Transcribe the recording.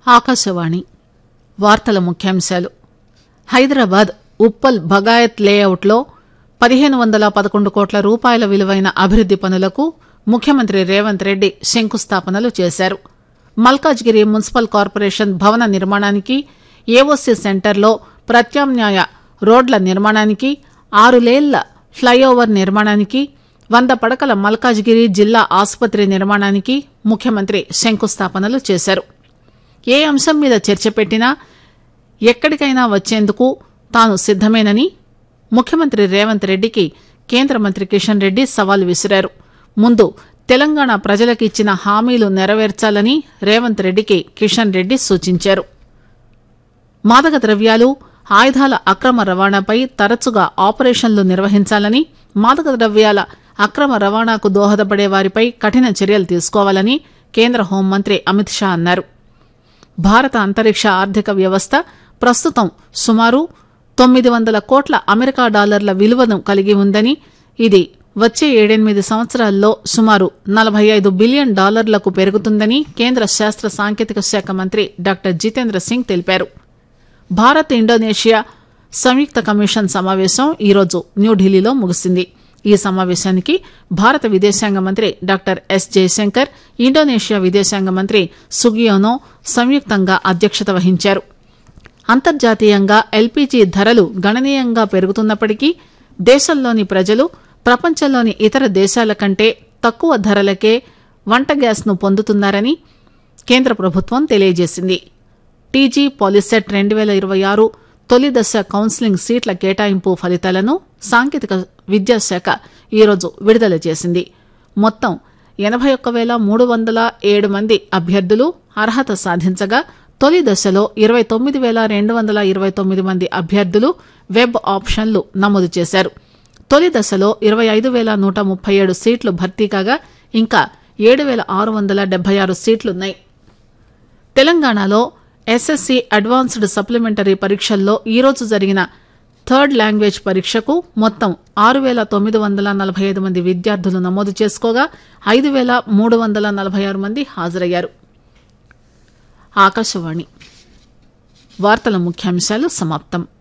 ఆకాశవాణి వార్తల ముఖ్యాంశాలు హైదరాబాద్ ఉప్పల్ బగాయత్ లేఅవుట్లో పదిహేను వందల పదకొండు కోట్ల రూపాయల విలువైన అభివృద్ది పనులకు ముఖ్యమంత్రి రేవంత్ రెడ్డి శంకుస్థాపనలు చేశారు మల్కాజ్గిరి మున్సిపల్ కార్పొరేషన్ భవన నిర్మాణానికి ఏఓసీ సెంటర్లో ప్రత్యామ్నాయ రోడ్ల నిర్మాణానికి ఆరులేళ్ల ఫ్లైఓవర్ నిర్మాణానికి వంద పడకల మల్కాజ్గిరి జిల్లా ఆసుపత్రి నిర్మాణానికి ముఖ్యమంత్రి శంకుస్థాపనలు చేశారు ఏ అంశం మీద చర్చ పెట్టినా ఎక్కడికైనా వచ్చేందుకు తాను సిద్దమేనని ముఖ్యమంత్రి రేవంత్ రెడ్డికి కేంద్ర మంత్రి కిషన్ రెడ్డి సవాల్ విసిరారు ముందు తెలంగాణ ప్రజలకు ఇచ్చిన హామీలు నెరవేర్చాలని రేవంత్ రెడ్డికి కిషన్ రెడ్డి సూచించారు మాదక ద్రవ్యాలు ఆయుధాల అక్రమ రవాణాపై తరచుగా ఆపరేషన్లు నిర్వహించాలని మాదక ద్రవ్యాల అక్రమ రవాణాకు దోహదపడే వారిపై కఠిన చర్యలు తీసుకోవాలని కేంద్ర హోంమంత్రి అమిత్ షా అన్నారు భారత అంతరిక్ష ఆర్థిక వ్యవస్థ ప్రస్తుతం సుమారు తొమ్మిది వందల కోట్ల అమెరికా డాలర్ల విలువను కలిగి ఉందని ఇది వచ్చే ఏడెనిమిది సంవత్సరాల్లో సుమారు నలభై ఐదు బిలియన్ డాలర్లకు పెరుగుతుందని కేంద్ర శాస్త్ర సాంకేతిక శాఖ మంత్రి డాక్టర్ జితేంద్ర సింగ్ తెలిపారు భారత్ ఇండోనేషియా సంయుక్త కమిషన్ సమావేశం ఈరోజు న్యూఢిల్లీలో ముగిసింది ఈ సమావేశానికి భారత విదేశాంగ మంత్రి డాక్టర్ ఎస్ జయశంకర్ ఇండోనేషియా విదేశాంగ మంత్రి సుగియోనో సంయుక్తంగా అధ్యక్షత వహించారు అంతర్జాతీయంగా ఎల్పీజీ ధరలు గణనీయంగా పెరుగుతున్నప్పటికీ దేశంలోని ప్రజలు ప్రపంచంలోని ఇతర దేశాల కంటే తక్కువ ధరలకే వంట గ్యాస్ ను పొందుతున్నారని కేంద్ర ప్రభుత్వం తెలియజేసింది టీజీ పాలిసెట్ రెండు పేల ఇరవై ఆరు తొలి దశ కౌన్సిలింగ్ సీట్ల కేటాయింపు ఫలితాలను సాంకేతిక విద్యాశాఖ ఈరోజు విడుదల చేసింది మొత్తం ఎనబై ఒక్క పేల మూడు వందల ఏడు మంది అభ్యర్థులు అర్హత సాధించగా తొలి దశలో ఇరవై తొమ్మిది పేల రెండు వందల ఇరవై తొమ్మిది మంది అభ్యర్థులు వెబ్ ఆప్షన్లు నమోదు చేశారు తొలి దశలో ఇరవై ఐదు పేల నూట ముప్పై ఏడు సీట్లు భర్తీ కాగా ఇంకా ఏడు పేల ఆరు వందల డెబ్బై ఆరు సీట్లున్నాయి తెలంగాణలో ఎస్ఎస్సీ అడ్వాన్స్డ్ సప్లిమెంటరీ పరీక్షల్లో ఈరోజు జరిగిన థర్డ్ లాంగ్వేజ్ పరీక్షకు మొత్తం ఆరు పేల తొమ్మిది వందల నలభై ఐదు మంది విద్యార్థులు నమోదు చేసుకోగా ఐదు పేల మూడు వందల నలభై ఆరు మంది హాజరయ్యారు ఆకాశవాణి వార్తల ముఖ్యాంశాలు సమాప్తం